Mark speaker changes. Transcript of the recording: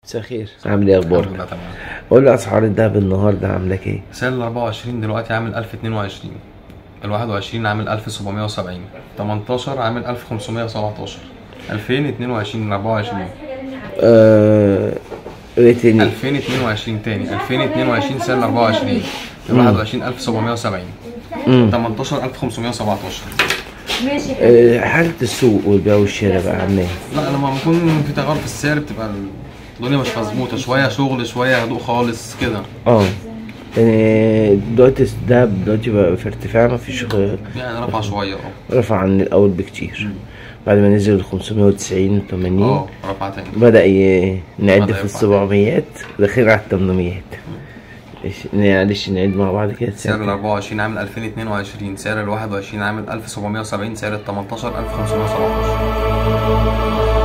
Speaker 1: مساء الخير عامل ايه اخبارك؟
Speaker 2: الحمد لله تمام
Speaker 1: قول لي اسعار الدهب النهارده عامله ايه؟
Speaker 2: سعر ال 24 دلوقتي عامل 1022 ال 21 عامل 1770 18 عامل 1517 2022 ال 24
Speaker 1: آه ايه تاني؟
Speaker 2: 2022 تاني 2022 سعر ال 24 ال 21 1770
Speaker 1: مم.
Speaker 2: 18 1517
Speaker 1: آه حالة السوق والبيع والشراء بقى عامله ايه؟
Speaker 2: لا لما بيكون في تغير في السعر بتبقى الدنيا مش مظبوطه شويه شغل شويه هدوء خالص كده
Speaker 1: اه يعني دلوقتي الدهب دلوقتي بقى في ارتفاع مفيش غ-
Speaker 2: يعني رفع شويه اه
Speaker 1: رفع عن الاول بكتير بعد ما نزل ل 590 80
Speaker 2: اه رفع تاني
Speaker 1: بدأ ي- نعد
Speaker 2: بدأ
Speaker 1: في
Speaker 2: يرفع.
Speaker 1: السبعميات داخلين على التمنميات إيش- معلش نعد مع بعض كده
Speaker 2: سعر ال
Speaker 1: السعر
Speaker 2: 24 عامل 2022 سعر ال 21 عامل 1770 سعر ال 18 1517